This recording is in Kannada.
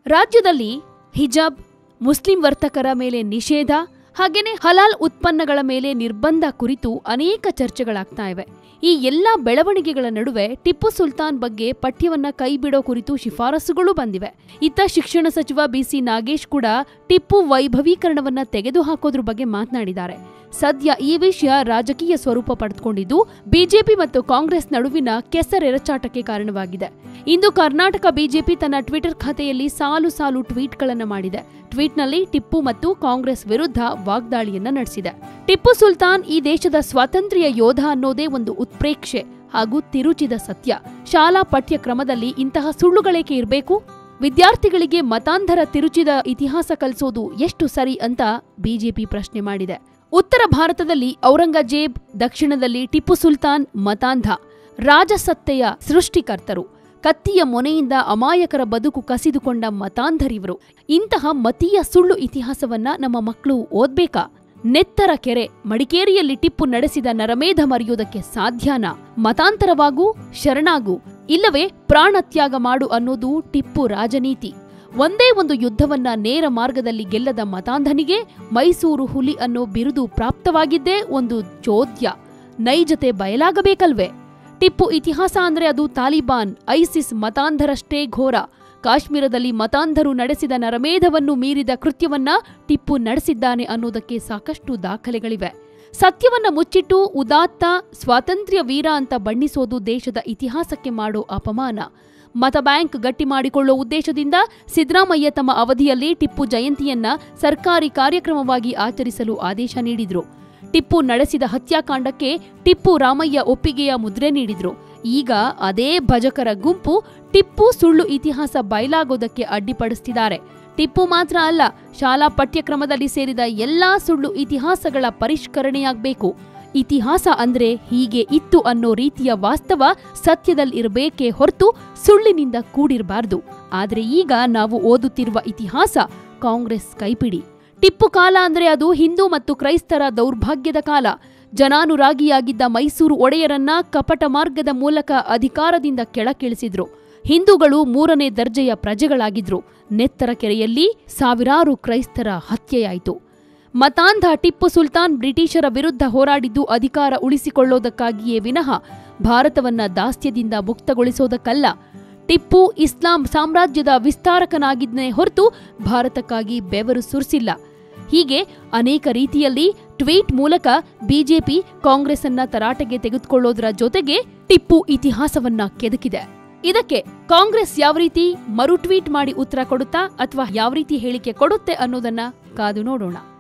ರಾಜ್ಯದಲ್ಲಿ ಹಿಜಾಬ್ ಮುಸ್ಲಿಂ ವರ್ತಕರ ಮೇಲೆ ನಿಷೇಧ ಹಾಗೇನೆ ಹಲಾಲ್ ಉತ್ಪನ್ನಗಳ ಮೇಲೆ ನಿರ್ಬಂಧ ಕುರಿತು ಅನೇಕ ಚರ್ಚೆಗಳಾಗ್ತಾ ಇವೆ ಈ ಎಲ್ಲ ಬೆಳವಣಿಗೆಗಳ ನಡುವೆ ಟಿಪ್ಪು ಸುಲ್ತಾನ್ ಬಗ್ಗೆ ಪಠ್ಯವನ್ನ ಕೈಬಿಡೋ ಕುರಿತು ಶಿಫಾರಸುಗಳು ಬಂದಿವೆ ಇತ್ತ ಶಿಕ್ಷಣ ಸಚಿವ ಬಿಸಿ ನಾಗೇಶ್ ಕೂಡ ಟಿಪ್ಪು ವೈಭವೀಕರಣವನ್ನ ತೆಗೆದುಹಾಕೋದ್ರ ಬಗ್ಗೆ ಮಾತನಾಡಿದ್ದಾರೆ ಸದ್ಯ ಈ ವಿಷಯ ರಾಜಕೀಯ ಸ್ವರೂಪ ಪಡೆದುಕೊಂಡಿದ್ದು ಬಿಜೆಪಿ ಮತ್ತು ಕಾಂಗ್ರೆಸ್ ನಡುವಿನ ಕೆಸರೆರಚಾಟಕ್ಕೆ ಕಾರಣವಾಗಿದೆ ಇಂದು ಕರ್ನಾಟಕ ಬಿಜೆಪಿ ತನ್ನ ಟ್ವಿಟರ್ ಖಾತೆಯಲ್ಲಿ ಸಾಲು ಸಾಲು ಟ್ವೀಟ್ಗಳನ್ನು ಮಾಡಿದೆ ಟ್ವೀಟ್ನಲ್ಲಿ ಟಿಪ್ಪು ಮತ್ತು ಕಾಂಗ್ರೆಸ್ ವಿರುದ್ಧ ವಾಗ್ದಾಳಿಯನ್ನ ನಡೆಸಿದೆ ಟಿಪ್ಪು ಸುಲ್ತಾನ್ ಈ ದೇಶದ ಸ್ವಾತಂತ್ರ್ಯ ಯೋಧ ಅನ್ನೋದೇ ಒಂದು ಉತ್ಪ್ರೇಕ್ಷೆ ಹಾಗೂ ತಿರುಚಿದ ಸತ್ಯ ಶಾಲಾ ಪಠ್ಯಕ್ರಮದಲ್ಲಿ ಇಂತಹ ಸುಳ್ಳುಗಳೇಕೆ ಇರಬೇಕು ವಿದ್ಯಾರ್ಥಿಗಳಿಗೆ ಮತಾಂಧರ ತಿರುಚಿದ ಇತಿಹಾಸ ಕಲಿಸೋದು ಎಷ್ಟು ಸರಿ ಅಂತ ಬಿಜೆಪಿ ಪ್ರಶ್ನೆ ಮಾಡಿದೆ ಉತ್ತರ ಭಾರತದಲ್ಲಿ ಔರಂಗಜೇಬ್ ದಕ್ಷಿಣದಲ್ಲಿ ಟಿಪ್ಪು ಸುಲ್ತಾನ್ ಮತಾಂಧ ರಾಜಸತ್ತೆಯ ಸೃಷ್ಟಿಕರ್ತರು ಕತ್ತಿಯ ಮೊನೆಯಿಂದ ಅಮಾಯಕರ ಬದುಕು ಕಸಿದುಕೊಂಡ ಮತಾಂಧರಿವರು ಇಂತಹ ಮತೀಯ ಸುಳ್ಳು ಇತಿಹಾಸವನ್ನ ನಮ್ಮ ಮಕ್ಕಳು ಓದ್ಬೇಕಾ ನೆತ್ತರ ಕೆರೆ ಮಡಿಕೇರಿಯಲ್ಲಿ ಟಿಪ್ಪು ನಡೆಸಿದ ನರಮೇಧ ಮರೆಯುವುದಕ್ಕೆ ಸಾಧ್ಯನಾ ಮತಾಂತರವಾಗೂ ಶರಣಾಗು ಇಲ್ಲವೇ ಪ್ರಾಣತ್ಯಾಗ ಮಾಡು ಅನ್ನೋದು ಟಿಪ್ಪು ರಾಜನೀತಿ ಒಂದೇ ಒಂದು ಯುದ್ಧವನ್ನ ನೇರ ಮಾರ್ಗದಲ್ಲಿ ಗೆಲ್ಲದ ಮತಾಂಧನಿಗೆ ಮೈಸೂರು ಹುಲಿ ಅನ್ನೋ ಬಿರುದು ಪ್ರಾಪ್ತವಾಗಿದ್ದೇ ಒಂದು ಚೋದ್ಯ ನೈಜತೆ ಬಯಲಾಗಬೇಕಲ್ವೇ ಟಿಪ್ಪು ಇತಿಹಾಸ ಅಂದ್ರೆ ಅದು ತಾಲಿಬಾನ್ ಐಸಿಸ್ ಮತಾಂಧರಷ್ಟೇ ಘೋರ ಕಾಶ್ಮೀರದಲ್ಲಿ ಮತಾಂಧರು ನಡೆಸಿದ ನರಮೇಧವನ್ನು ಮೀರಿದ ಕೃತ್ಯವನ್ನ ಟಿಪ್ಪು ನಡೆಸಿದ್ದಾನೆ ಅನ್ನೋದಕ್ಕೆ ಸಾಕಷ್ಟು ದಾಖಲೆಗಳಿವೆ ಸತ್ಯವನ್ನ ಮುಚ್ಚಿಟ್ಟು ಉದಾತ್ತ ಸ್ವಾತಂತ್ರ್ಯ ವೀರ ಅಂತ ಬಣ್ಣಿಸೋದು ದೇಶದ ಇತಿಹಾಸಕ್ಕೆ ಮಾಡೋ ಅಪಮಾನ ಮತ ಬ್ಯಾಂಕ್ ಗಟ್ಟಿ ಮಾಡಿಕೊಳ್ಳೋ ಉದ್ದೇಶದಿಂದ ಸಿದ್ದರಾಮಯ್ಯ ತಮ್ಮ ಅವಧಿಯಲ್ಲಿ ಟಿಪ್ಪು ಜಯಂತಿಯನ್ನ ಸರ್ಕಾರಿ ಕಾರ್ಯಕ್ರಮವಾಗಿ ಆಚರಿಸಲು ಆದೇಶ ನೀಡಿದ್ರು ಟಿಪ್ಪು ನಡೆಸಿದ ಹತ್ಯಾಕಾಂಡಕ್ಕೆ ಟಿಪ್ಪು ರಾಮಯ್ಯ ಒಪ್ಪಿಗೆಯ ಮುದ್ರೆ ನೀಡಿದ್ರು ಈಗ ಅದೇ ಭಜಕರ ಗುಂಪು ಟಿಪ್ಪು ಸುಳ್ಳು ಇತಿಹಾಸ ಬಯಲಾಗೋದಕ್ಕೆ ಅಡ್ಡಿಪಡಿಸ್ತಿದ್ದಾರೆ ಟಿಪ್ಪು ಮಾತ್ರ ಅಲ್ಲ ಶಾಲಾ ಪಠ್ಯಕ್ರಮದಲ್ಲಿ ಸೇರಿದ ಎಲ್ಲಾ ಸುಳ್ಳು ಇತಿಹಾಸಗಳ ಪರಿಷ್ಕರಣೆಯಾಗಬೇಕು ಇತಿಹಾಸ ಅಂದ್ರೆ ಹೀಗೆ ಇತ್ತು ಅನ್ನೋ ರೀತಿಯ ವಾಸ್ತವ ಸತ್ಯದಲ್ಲಿರಬೇಕೇ ಹೊರತು ಸುಳ್ಳಿನಿಂದ ಕೂಡಿರಬಾರ್ದು ಆದ್ರೆ ಈಗ ನಾವು ಓದುತ್ತಿರುವ ಇತಿಹಾಸ ಕಾಂಗ್ರೆಸ್ ಕೈಪಿಡಿ ಟಿಪ್ಪು ಕಾಲ ಅಂದ್ರೆ ಅದು ಹಿಂದೂ ಮತ್ತು ಕ್ರೈಸ್ತರ ದೌರ್ಭಾಗ್ಯದ ಕಾಲ ಜನಾನುರಾಗಿಯಾಗಿದ್ದ ಮೈಸೂರು ಒಡೆಯರನ್ನ ಕಪಟ ಮಾರ್ಗದ ಮೂಲಕ ಅಧಿಕಾರದಿಂದ ಕೆಳಕಿಳಿಸಿದ್ರು ಹಿಂದೂಗಳು ಮೂರನೇ ದರ್ಜೆಯ ಪ್ರಜೆಗಳಾಗಿದ್ರು ನೆತ್ತರ ಕೆರೆಯಲ್ಲಿ ಸಾವಿರಾರು ಕ್ರೈಸ್ತರ ಹತ್ಯೆಯಾಯಿತು ಮತಾಂಧ ಟಿಪ್ಪು ಸುಲ್ತಾನ್ ಬ್ರಿಟಿಷರ ವಿರುದ್ಧ ಹೋರಾಡಿದ್ದು ಅಧಿಕಾರ ಉಳಿಸಿಕೊಳ್ಳೋದಕ್ಕಾಗಿಯೇ ವಿನಃ ಭಾರತವನ್ನ ದಾಸ್ಯದಿಂದ ಮುಕ್ತಗೊಳಿಸೋದಕ್ಕಲ್ಲ ಟಿಪ್ಪು ಇಸ್ಲಾಂ ಸಾಮ್ರಾಜ್ಯದ ವಿಸ್ತಾರಕನಾಗಿದ್ನೇ ಹೊರತು ಭಾರತಕ್ಕಾಗಿ ಬೆವರು ಸುರಿಸಿಲ್ಲ ಹೀಗೆ ಅನೇಕ ರೀತಿಯಲ್ಲಿ ಟ್ವೀಟ್ ಮೂಲಕ ಬಿಜೆಪಿ ಕಾಂಗ್ರೆಸ್ ಅನ್ನ ತರಾಟೆಗೆ ತೆಗೆದುಕೊಳ್ಳೋದರ ಜೊತೆಗೆ ಟಿಪ್ಪು ಇತಿಹಾಸವನ್ನ ಕೆದಕಿದೆ ಇದಕ್ಕೆ ಕಾಂಗ್ರೆಸ್ ಯಾವ ರೀತಿ ಮರು ಟ್ವೀಟ್ ಮಾಡಿ ಉತ್ತರ ಕೊಡುತ್ತಾ ಅಥವಾ ಯಾವ ರೀತಿ ಹೇಳಿಕೆ ಕೊಡುತ್ತೆ ಅನ್ನೋದನ್ನ ಕಾದು ನೋಡೋಣ